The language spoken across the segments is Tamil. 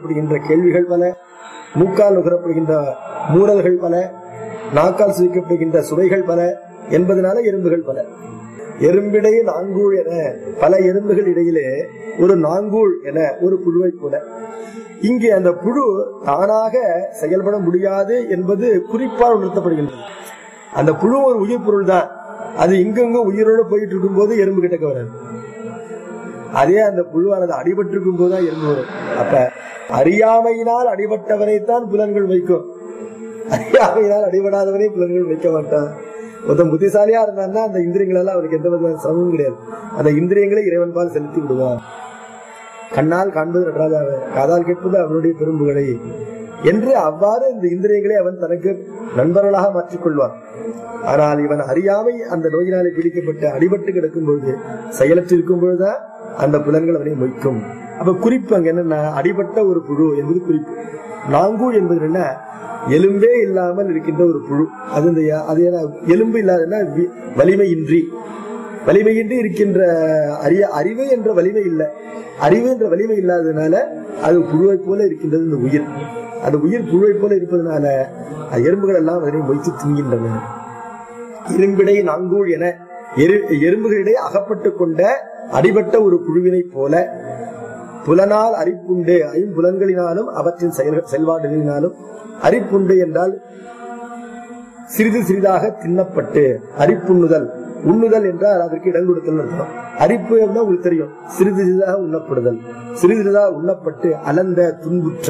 கேட்கப்படுகின்ற கேள்விகள் பல மூக்கால் நுகரப்படுகின்ற மூடல்கள் பல நாக்கால் சுவிக்கப்படுகின்ற சுவைகள் பல என்பதனால எறும்புகள் பல எறும்பிடை நாங்கூழ் என பல எறும்புகள் இடையிலே ஒரு நாங்கூழ் என ஒரு புழுவை போல இங்கே அந்த புழு தானாக செயல்பட முடியாது என்பது குறிப்பால் உணர்த்தப்படுகின்றது அந்த புழு ஒரு உயிர் பொருள் தான் அது இங்கங்கும் உயிரோடு போயிட்டு இருக்கும்போது எறும்பு கிட்டக்க வராது அதே அந்த புழுவானது அடிபட்டிருக்கும் போதுதான் எறும்பு வரும் அப்ப அறியாமையினால் அடிபட்டவனைத்தான் புலன்கள் வைக்கும் அறியாமையினால் அடிபடாதவனை புலன்கள் வைக்க மாட்டான் ஒருத்தன் புத்திசாலியா இருந்தான்னா அந்த இந்திரியங்களால அவனுக்கு எந்த விதமான சிரமமும் கிடையாது அந்த இந்திரியங்களை இறைவன் பால் செலுத்தி விடுவான் கண்ணால் காண்பது நடராஜாவை காதால் கேட்பது அவனுடைய பெரும்புகளை என்று அவ்வாறு இந்த இந்திரியங்களை அவன் தனக்கு நண்பர்களாக மாற்றிக் கொள்வான் ஆனால் இவன் அறியாமை அந்த நோயினாலே பிடிக்கப்பட்டு அடிபட்டு கிடக்கும் பொழுது செயலற்று இருக்கும் பொழுதுதான் அந்த புலன்கள் அவனை மொய்க்கும் அப்ப குறிப்பு அங்க என்னன்னா அடிபட்ட ஒரு புழு என்பது குறிப்பு நாங்கூழ் என்பது என்ன எலும்பே இல்லாமல் இருக்கின்ற ஒரு புழு அது இந்த அது என்ன, எலும்பு இல்லாதன்னா வி- வலிமையின்றி வலிமையின்றி இருக்கின்ற அறிய அறிவு என்ற வலிமை இல்லை அறிவு என்ற வலிமை இல்லாததுனால அது புழுவை போல இருக்கின்றது இந்த உயிர் அந்த உயிர் புழுவை போல இருப்பதனால அது எறும்புகள் எல்லாம் அதனை மொய்த்து தின்கின்றன இரும்பிடை நாங்கூழ் என எரு- எறும்புகளிடையே அகப்பட்டு கொண்ட அடிபட்ட ஒரு புழுவினை போல புலனால் அரிப்புண்டு ஐம்புலன்களினாலும் அவற்றின் செயல் செயல்பாடுகளினாலும் அரிப்புண்டு என்றால் சிறிது சிறிதாக தின்னப்பட்டு அரிப்புண்ணுதல் உண்ணுதல் என்றால் அதற்கு இடம் கொடுத்தல் அர்த்தம் அரிப்பு என்றால் உங்களுக்கு தெரியும் சிறிது சிறிதாக உண்ணப்படுதல் சிறிது சிறிதாக உண்ணப்பட்டு அலந்த துன்புற்ற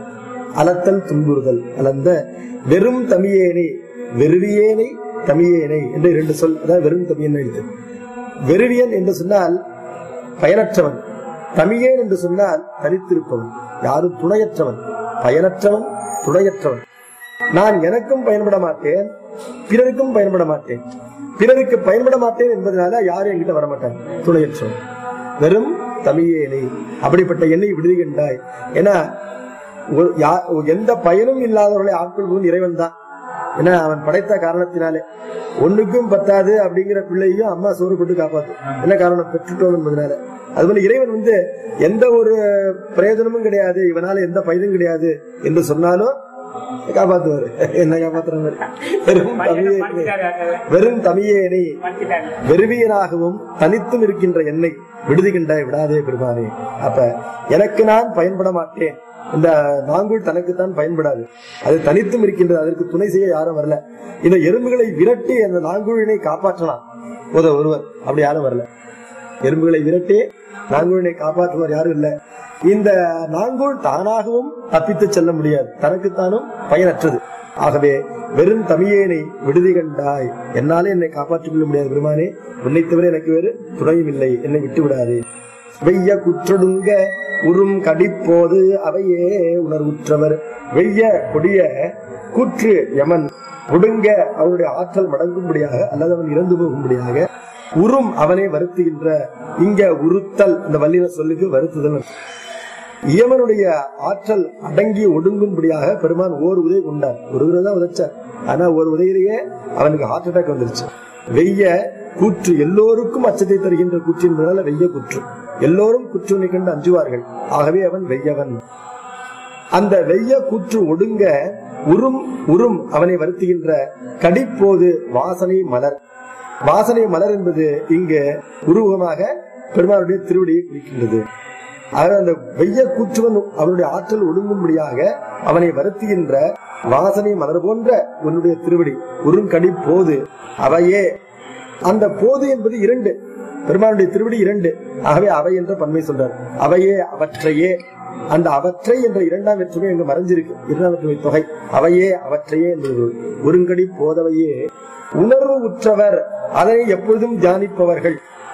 அலத்தல் துன்புறுதல் அலந்த வெறும் தமியேனை வெறுவியேனை தமியேனை என்று இரண்டு சொல் அதாவது வெறும் தமியன் எழுத்து வெறுவியன் என்று சொன்னால் பயனற்றவன் தமியேன் என்று சொன்னால் தனித்திருப்பவன் யாரும் துணையற்றவன் பயனற்றவன் துணையற்றவன் நான் எனக்கும் பயன்பட மாட்டேன் பிறருக்கும் பயன்பட மாட்டேன் பிறருக்கு பயன்பட மாட்டேன் என்பதனால யாரும் என்கிட்ட வரமாட்டாங்க துணையற்றவன் வெறும் தமியேனை அப்படிப்பட்ட எண்ணெய் விடுதிகின்றாய் ஏன்னா ஒரு- யா- எந்த பயனும் இல்லாதவர்களை ஆட்கொள்வதும் இறைவன் தான் ஏன்னா அவன் படைத்த காரணத்தினாலே ஒண்ணுக்கும் பத்தாது அப்படிங்கிற பிள்ளையும் அம்மா சோறு போட்டு காப்பாத்தும் என்ன காரணம் பெற்றுட்டோம் என்பதனால அதுபோல இறைவன் வந்து எந்த ஒரு பிரயோஜனமும் கிடையாது இவனால எந்த பயனும் கிடையாது என்று சொன்னாலும் காப்பாத்துவாரு என்ன காப்பாத்துற மாதிரி வெறும் தமிழே வெறும் தமிழேனை வெறுவியனாகவும் தனித்தும் இருக்கின்ற என்னை விடுதுகின்ற விடாதே பெருமானே அப்ப எனக்கு நான் பயன்பட மாட்டேன் இந்த நாங்குள் தனக்குத்தான் பயன்படாது அது தனித்தும் இருக்கின்றது அதற்கு துணை செய்ய யாரும் வரல இந்த எறும்புகளை விரட்டி அந்த நாங்குழினை காப்பாற்றலாம் உத ஒருவர் அப்படி யாரும் வரல எறும்புகளை விரட்டி நாங்குழினை காப்பாற்றுவார் யாரும் இல்ல இந்த நாங்குள் தானாகவும் தப்பித்து செல்ல முடியாது தனக்குத்தானும் பயனற்றது ஆகவே வெறும் தமியேனை விடுதி கண்டாய் என்னாலே என்னை காப்பாற்றிக் கொள்ள முடியாது பெருமானே உன்னை தவிர எனக்கு வேறு துணையும் இல்லை என்னை விட்டு விடாதே வெய்ய குற்றொடுங்க உறும் கடிப்போது அவையே உணர்வுற்றவர் வெய்ய கொடிய கூற்று யமன் ஒடுங்க அவனுடைய ஆற்றல் மடங்கும்படியாக அல்லது அவன் இறந்து போகும்படியாக உறும் அவனை வருத்துகின்ற இங்க உறுத்தல் இந்த வல்லின சொல்லுக்கு வருத்துதல் அர்த்தம். இயமனுடைய ஆற்றல் அடங்கி ஒடுங்கும்படியாக பெருமான் ஓர் உதவி கொண்டார் ஒரு உதவி தான் உதைச்சார் ஆனா ஒரு உதவியிலேயே அவனுக்கு ஹார்ட் அட்டாக் வந்துருச்சு வெய்ய கூற்று எல்லோருக்கும் அச்சத்தை தருகின்ற கூற்று என்பதால வெய்ய கூற்று எல்லோரும் குற்றுனை கண்டு அஞ்சுவார்கள் ஆகவே அவன் வெய்யவன் அந்த வெய்ய கூற்று ஒடுங்க உறும் உறும் அவனை வருத்துகின்ற கடிப்போது வாசனை மலர் வாசனை மலர் என்பது இங்கு உருவகமாக பெருமாளுடைய திருவடியை குறிக்கின்றது ஆக அந்த வெய்ய கூற்றுவன் அவனுடைய ஆற்றல் ஒடுங்கும்படியாக அவனை வருத்துகின்ற வாசனை மலர் போன்ற உன்னுடைய திருவடி உருங்கடி போது அவையே அந்த போது என்பது இரண்டு பெருமானுடைய திருவடி இரண்டு ஆகவே அவை என்ற பன்மை சொல்றார் அவையே அவற்றையே அந்த அவற்றை என்ற இரண்டாம் வேற்றுமை அங்கு மறைஞ்சிருக்கு இரண்டாம் வேற்றுமை தொகை அவையே அவற்றையே என்பது ஒருங்கடி போதவையே உணர்வு உற்றவர் அதனை எப்பொழுதும் தியானிப்பவர்கள்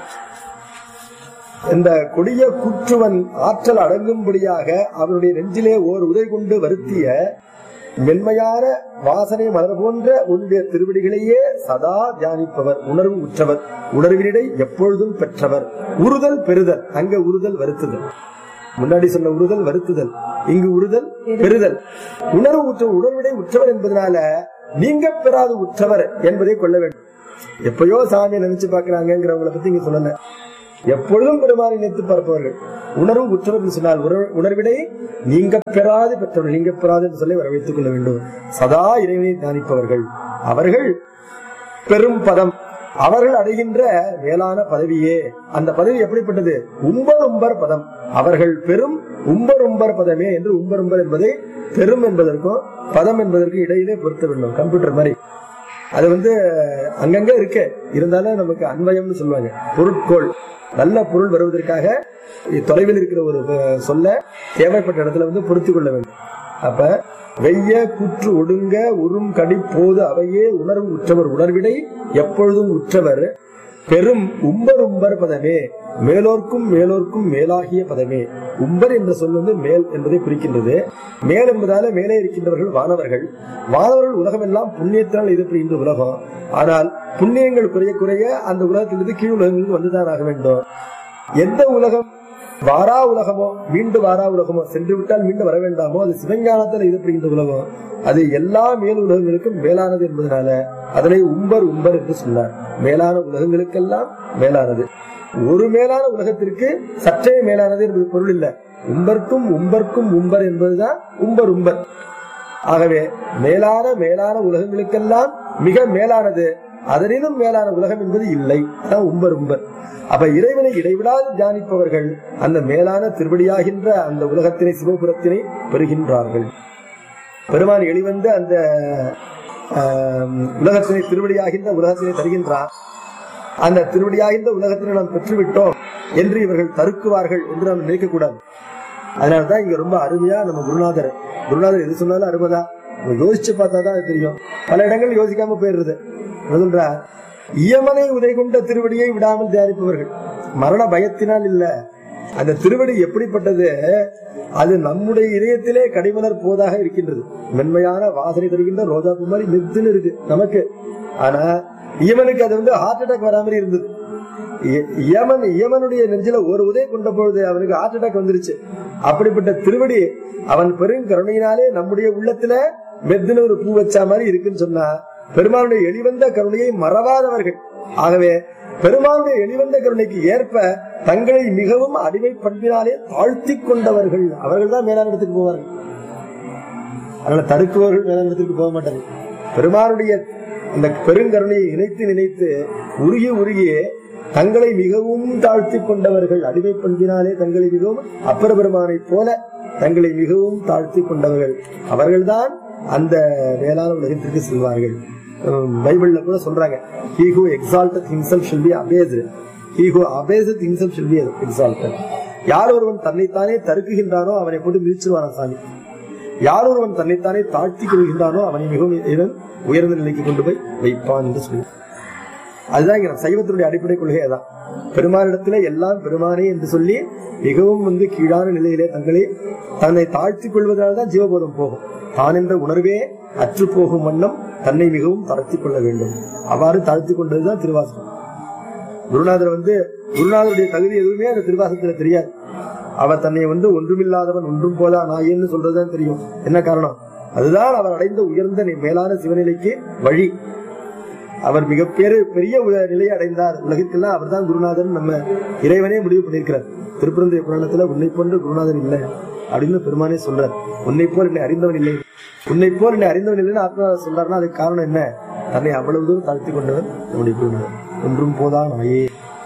இந்த கொடிய கூற்றுவன் ஆற்றல் அடங்கும்படியாக அவனுடைய நெஞ்சிலே ஓர் உதை கொண்டு வருத்திய மென்மையான வாசனை மலர் போன்ற உன்னுடைய திருவடிகளையே சதா தியானிப்பவர் உணர்வு உற்றவர் உணர்வினிடை எப்பொழுதும் பெற்றவர் உறுதல் பெறுதல் அங்க உறுதல் வருத்துதல் முன்னாடி சொன்ன உறுதல் வருத்துதல் இங்கு உறுதல் பெறுதல் உணர்வு உற்ற உணர்விடை உற்றவர் என்பதனால நீங்க பெறாத உற்றவர் என்பதை கொள்ள வேண்டும் எப்பயோ சாமியை நினைச்சு பாக்குறாங்கிறவங்களை பத்தி இங்க சொல்லல எப்பொழுதும் பெருமானை நினைத்து பார்ப்பவர்கள் உணர்வு உற்றவர் என்று சொன்னால் உணர்- உணர்வினை நீங்க பெறாது பெற்றவர்கள் நீங்க பெறாது என்று சொல்லி வரவேற்றுக் கொள்ள வேண்டும் சதா இறைவனை தியானிப்பவர்கள் அவர்கள் பெரும் பதம் அவர்கள் அடைகின்ற மேலான பதவியே அந்த பதவி எப்படிப்பட்டது உம்பர் உம்பர் பதம் அவர்கள் பெரும் உம்பர் உம்பர் பதமே என்று உம்பர் உம்பர் என்பதை பெரும் என்பதற்கும் பதம் என்பதற்கும் இடையிலே பொருத்த வேண்டும் கம்ப்யூட்டர் மாதிரி அது வந்து அங்கங்க இருக்கு இருந்தாலும் நமக்கு அன்வயம்னு சொல்லுவாங்க பொருட்கோள் நல்ல பொருள் வருவதற்காக தொலைவில் இருக்கிற ஒரு அஹ், சொல்ல தேவைப்பட்ட இடத்துல வந்து பொருத்திக் கொள்ள வேண்டும் அப்ப வெய்ய குற்று ஒடுங்க உறும் கடி போது அவையே உணர்வு உற்றவர் உணர்விடை எப்பொழுதும் உற்றவர் பெரும் உம்பர் உம்பர் பதமே மேலோர்க்கும் மேலோர்க்கும் மேலாகிய பதமே உம்பர் என்ற சொல் வந்து மேல் என்பதை குறிக்கின்றது மேல் என்பதால மேலே இருக்கின்றவர்கள் வானவர்கள் வானவர்கள் உலகமெல்லாம் புண்ணியத்தினால் எதிர்ப்புகின்ற உலகம் ஆனால் புண்ணியங்கள் குறைய குறைய அந்த உலகத்திலிருந்து கீழ் உலகங்களுக்கு வந்துதான் ஆக வேண்டும் எந்த உலகம் வாரா உலகமோ மீண்டும் வாரா உலகமோ சென்று விட்டால் மீண்டும் வர வேண்டாமோ அது சிவஞானத்தில் எதிர்ப்புகின்ற உலகம் அது எல்லா மேல் உலகங்களுக்கும் மேலானது என்பதனால அதனை உம்பர் உம்பர் என்று சொன்னார் மேலான உலகங்களுக்கெல்லாம் மேலானது ஒரு மேலான உலகத்திற்கு சற்றே மேலானது என்பது பொருள் இல்ல உம்பர்க்கும் உம்பர்க்கும் உம்பர் என்பதுதான் உம்பர் உம்பர் ஆகவே மேலான மேலான உலகங்களுக்கெல்லாம் மிக மேலானது அதனிலும் மேலான உலகம் என்பது இல்லை அதான் உம்பர் உம்பர் அப்ப இறைவனை இடைவிடாது தியானிப்பவர்கள் அந்த மேலான திருவடியாகின்ற அந்த உலகத்தினை சிவபுரத்தினை பெறுகின்றார்கள் பெருமான் எளிவந்து அந்த ஆம், உலகத்தினை திருவடியாகின்ற உலகத்தினை தருகின்றார் அந்த திருவடியாகின்ற உலகத்தினை நாம் பெற்றுவிட்டோம் என்று இவர்கள் தருக்குவார்கள் என்று நாம் நினைக்கக்கூடாது அதனாலதான் இங்க ரொம்ப அருமையா நம்ம குருநாதர் குருநாதர் எது சொன்னாலும் அருமைதான் நம்ம யோசிச்சு பார்த்தா தான் அது தெரியும் பல இடங்கள் யோசிக்காம போயிடுறது என்ன சொல்றார் இயமனை உதை கொண்ட திருவடியை விடாமல் தயாரிப்பவர்கள் மரண பயத்தினால் இல்ல அந்த திருவடி எப்படிப்பட்டது அது நம்முடைய இதயத்திலே கடிமலர் போதாக இருக்கின்றது மென்மையான வாசனை தருகின்ற ரோஜா பூ மாதிரி மெத்துன்னு இருக்கு நமக்கு ஆனா இயமனுக்கு அது வந்து ஹார்ட் அட்டாக் வராம இருந்தது இ- யமன் யமனுடைய நெஞ்சில ஒரு உதய கொண்ட பொழுது அவனுக்கு ஹார்ட் அட்டாக் வந்துருச்சு அப்படிப்பட்ட திருவடி அவன் பெரும் கருணையினாலே நம்முடைய உள்ளத்துல மெத்துன ஒரு பூ வச்ச மாதிரி இருக்குன்னு சொன்னா பெருமானுடைய எளிவந்த கருணையை மறவாதவர்கள் ஆகவே பெருமானுடைய எளிவந்த கருணைக்கு ஏற்ப தங்களை மிகவும் அடிமை பண்பினாலே தாழ்த்தி கொண்டவர்கள் அவர்கள் தான் மேலான இடத்துக்கு போவார்கள் அதனால தடுக்குவர்கள் மேலான இடத்துக்கு போக மாட்டார்கள் பெருமானுடைய அந்த பெருங்கருணையை நினைத்து நினைத்து உருகி உருகியே தங்களை மிகவும் தாழ்த்தி கொண்டவர்கள் அடிமை பண்பினாலே தங்களை மிகவும் அப்பர பெருமானை போல தங்களை மிகவும் தாழ்த்தி கொண்டவர்கள் அவர்கள்தான் அந்த மேலான உலகத்திற்கு செல்வார்கள் உம், பைபிள்ல கூட சொல்றாங்க he who exalteth himself shall be abased he who abaseth himself shall be exalted யார் ஒருவன் தன்னைத்தானே தருக்குகின்றானோ அவனை போட்டு மிதிச்சிருவான சாமி யார் ஒருவன் தன்னைத்தானே தாழ்த்தி கொள்கின்றானோ அவனை மிகவும் இறைவன் உயர்ந்த நிலைக்கு கொண்டு போய் வைப்பான் என்று சொல்லி அதுதான் இங்க சைவத்தினுடைய அடிப்படை கொள்கை அதான் பெருமானிடத்துல எல்லாம் பெருமானே என்று சொல்லி மிகவும் வந்து கீழான நிலையிலே தங்களை தன்னை தாழ்த்திக் கொள்வதால்தான் ஜீவபோதம் போகும் தான் என்ற உணர்வே அற்று போகும் வண்ணம் தன்னை மிகவும் தாழ்த்திக் கொள்ள வேண்டும் அவ்வாறு தாழ்த்திக் கொண்டதுதான் திருவாசகம் குருநாதர் வந்து குருநாதருடைய தகுதி எதுவுமே அந்த திருவாசகத்துல தெரியாது அவர் தன்னை வந்து ஒன்றுமில்லாதவன் ஒன்றும் போதா நாயேன்னு சொல்றதுதான் தெரியும் என்ன காரணம் அதுதான் அவர் அடைந்த உயர்ந்த நி- மேலான சிவநிலைக்கு வழி அவர் மிக பெரு பெரிய உய- நிலையை அடைந்தார் உலகிற்கெல்லாம் அவர்தான் குருநாதர் நம்ம இறைவனே முடிவு பண்ணியிருக்கிறார் திருப்பரந்தைய புராணத்துல உன்னை போன்ற குருநாதன் இல்லை அப்படின்னு பெருமானே சொல்றார் உன்னை போல் என்னை அறிந்தவன் இல்லை உன்னை போல் என்னை அறிந்தவன் இல்லைன்னு ஆத்மநாதர் சொல்றாருன்னா அதுக்கு காரணம் என்ன தன்னை அவ்வளவு தூரம் தாழ்த்தி கொண்டவர் நம்முடைய குருநாதர் ஒன்றும் போதா நாயே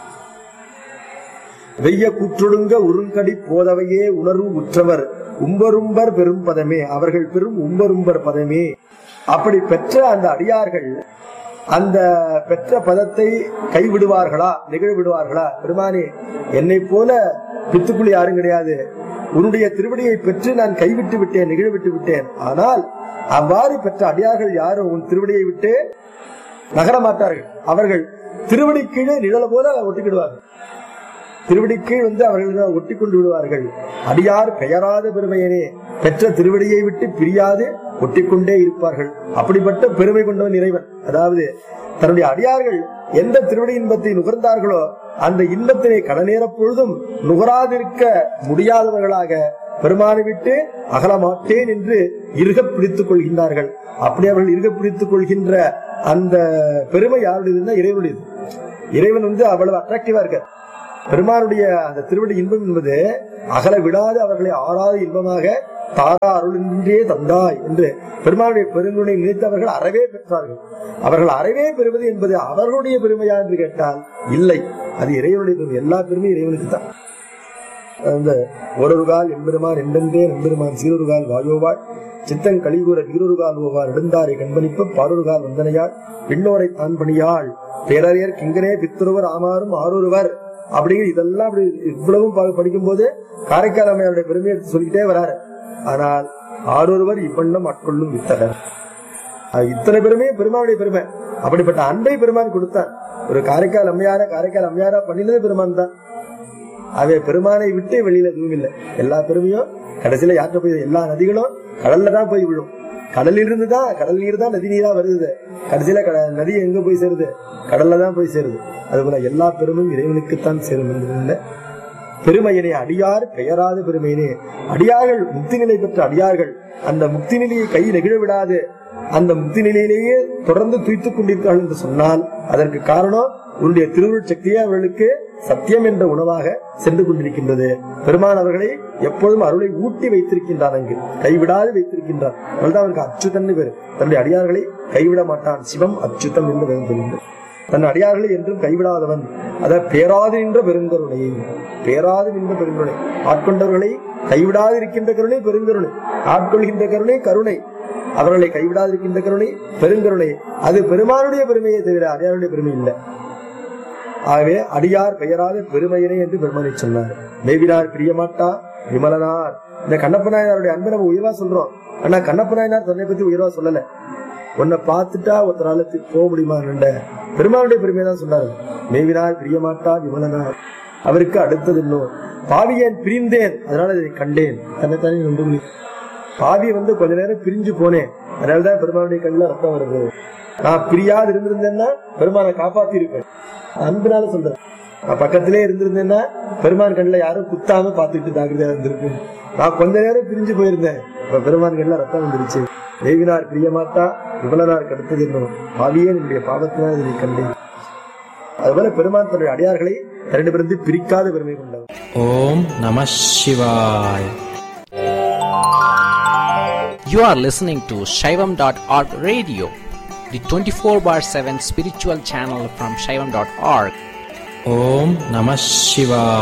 வெய்ய கூற்றொடுங்க உருங்கடி போதவையே உணர்வு உற்றவர் உம்பரும்பர் பெரும் பதமே அவர்கள் பெரும் உம்பரும்பர் பதமே அப்படி பெற்ற அந்த அடியார்கள் அந்த பெற்ற பதத்தை கைவிடுவார்களா நிகழ்விடுவார்களா பெருமானே என்னை போல பித்துக்குழி யாரும் கிடையாது உன்னுடைய திருவடியை பெற்று நான் கைவிட்டு விட்டேன் நிகழ்விட்டு விட்டேன் ஆனால் அவ்வாறு பெற்ற அடியார்கள் யாரும் உன் திருவடியை விட்டு நகர மாட்டார்கள் அவர்கள் திருவடி கீழே நிழல போல ஒட்டிக்கிடுவார்கள் திருவடி கீழ் வந்து அவர்கள் ஒட்டி கொண்டு விடுவார்கள் அடியார் பெயராத பெருமையனே பெற்ற திருவடியை விட்டு பிரியாது ஒட்டிக்கொண்டே இருப்பார்கள் அப்படிப்பட்ட பெருமை கொண்டவன் இறைவன் அதாவது தன்னுடைய அடியார்கள் எந்த திருவடி இன்பத்தை நுகர்ந்தார்களோ அந்த இன்பத்தினை கடநேர பொழுதும் நுகராதிருக்க முடியாதவர்களாக பெருமானை விட்டு அகல மாட்டேன் என்று இருக பிடித்துக் கொள்கின்றார்கள் அப்படி அவர்கள் இருக பிடித்துக் கொள்கின்ற அந்த பெருமை யாருடையதுன்னா இறைவனுடையது இறைவன் வந்து அவ்வளவு அட்ராக்டிவா இருக்கார் பெருமானுடைய அந்த திருவடி இன்பம் என்பது அகல விடாது அவர்களை ஆறாத இன்பமாக தாரா அருளின்றே தந்தாய் என்று பெருமானுடைய பெருங்குணை நினைத்தவர்கள் அறவே பெற்றார்கள் அவர்கள் அறவே பெறுவது என்பது அவர்களுடைய பெருமையா என்று கேட்டால் இல்லை அது இறைவனுடைய பெருமை எல்லா பெருமையும் இறைவனுக்கு தான் அந்த ஒரு கால் எம்பெருமான் எண்டென்றே நம்பெருமான் சீரொரு கால் வாயோவாள் சித்தன் கலிகூர வீரொரு கால் ஓவார் நெடுந்தாரை கண்பணிப்பு பாரொரு கால் வந்தனையாள் விண்ணோரை தான் பணியாள் பேரறியர் கிங்கனே பித்துருவர் ஆமாறும் ஆரொருவர் அப்படிங்கிற இதெல்லாம் அப்படி இவ்வளவும் பா- படிக்கும்போது காரைக்கால் அம்மையாருடைய பெருமையை எடுத்து சொல்லிக்கிட்டே வராரு ஆனால் ஆரொருவர் இவ்வண்ணம் ஆட்கொள்ளும் வித்தகர் அது இத்தனை பெருமையும் பெருமானுடைய பெருமை அப்படிப்பட்ட அன்பை பெருமான் கொடுத்தான் ஒரு காரைக்கால் அம்மையார காரைக்கால் அம்மையாரா பண்ணினது பெருமான் தான் அவன் பெருமானை விட்டு வெளியில எதுவும் இல்லை எல்லா பெருமையும் கடைசியில யார்கிட்ட போய் எல்லா நதிகளும் கடல்ல தான் போய் விழும் கடலில் இருந்து தான் கடல் நீர் தான் நதி நீரா வருது கடைசியில கட- நதி எங்க போய் சேருது கடல்ல தான் போய் சேருது அதுபோல எல்லா பெருமையும் இறைவனுக்குத்தான் சேரும் என்பதில்லை பெருமையினை அடியார் பெயராத பெருமையினே அடியார்கள் முக்தி நிலை பெற்ற அடியார்கள் அந்த முக்தி நிலையை கை நெகிழ விடாது அந்த முக்தி நிலையிலேயே தொடர்ந்து துய்த்துக் கொண்டிருக்கிறார்கள் என்று சொன்னால் அதற்கு காரணம் உன்னுடைய திருவுருள் சக்தியே அவர்களுக்கு சத்தியம் என்ற உணவாக சென்று கொண்டிருக்கின்றது பெருமான் அவர்களை எப்பொழுதும் அருளை ஊட்டி வைத்திருக்கின்றான் அங்கு கைவிடாது வைத்திருக்கின்றான் அதனால்தான் அவருக்கு அச்சுதன் பேர் தன்னுடைய அடியார்களை கைவிட மாட்டான் சிவம் அச்சுதம் என்று வேதம் சொல்கின்றது தன் அடியார்களை என்றும் கைவிடாதவன் அத பேராது நின்ற பெருங்கருணை பேராது நின்ற பெருங்கருணை ஆட்கொண்டவர்களை கைவிடாது இருக்கின்ற கருணை பெருங்கருணை ஆட்கொள்கின்ற கருணை கருணை அவர்களை கைவிடாது இருக்கின்ற கருணை பெருங்கருணை அது பெருமானுடைய பெருமையை தவிர அடியாருடைய பெருமை இல்லை ஆகவே அடியார் பெயராத பெருமையினை என்று பெருமானை சொன்னார் மேவினார் பிரியமாட்டா விமலனார் இந்த கண்ணப்ப நாயனாருடைய அன்பை நம்ம உயர்வா சொல்றோம் ஆனா கண்ணப்ப நாயனார் தன்னை பத்தி உயர்வா சொல்லல உன்னை பார்த்துட்டா ஒருத்தரால தி- போக முடியுமா நின்ற பெருமானுடைய பெருமையை தான் சொன்னாரு மேவினார் பிரியமாட்டா விமலனார் அவருக்கு அடுத்தது இன்னும் பாவியன் பிரிந்தேன் அதனால இதை கண்டேன் தன்னைத்தானே நம்ப முடியும் பாவி வந்து கொஞ்ச நேரம் பிரிஞ்சு போனேன் அதனாலதான் பெருமானுடைய கண்ணில் ரத்தம் வருது நான் பிரியாது இருந்திருந்தேன்னா பெருமானை காப்பாத்தி இருப்பேன் அன்புனால சொல்றேன் நான் பக்கத்திலே இருந்திருந்தேன்னா பெருமான் கண்ணில் யாரும் குத்தாம பார்த்துட்டு ஜாக்கிரதையா இருந்திருக்கு நான் கொஞ்ச நேரம் பிரிஞ்சு போயிருந்தேன் இப்ப பெருமான் கண்ணில் ரத்தம் வந்துருச்சு தேவினார் பிரியமாட்டா விமலனார் கடுத்தது என்னும் பாவியே என்னுடைய பாவத்தினால் இதை கண்டேன் அதுபோல பெருமான் தன்னுடைய அடியார்களை தன்னிடமிருந்து பிரிக்காத பெருமை கொண்டவர் Om Namah Shivaya. You are listening to Shaivam.org radio, the 24 bar 7 spiritual channel from Shaivam.org. Om Namah Shivaya.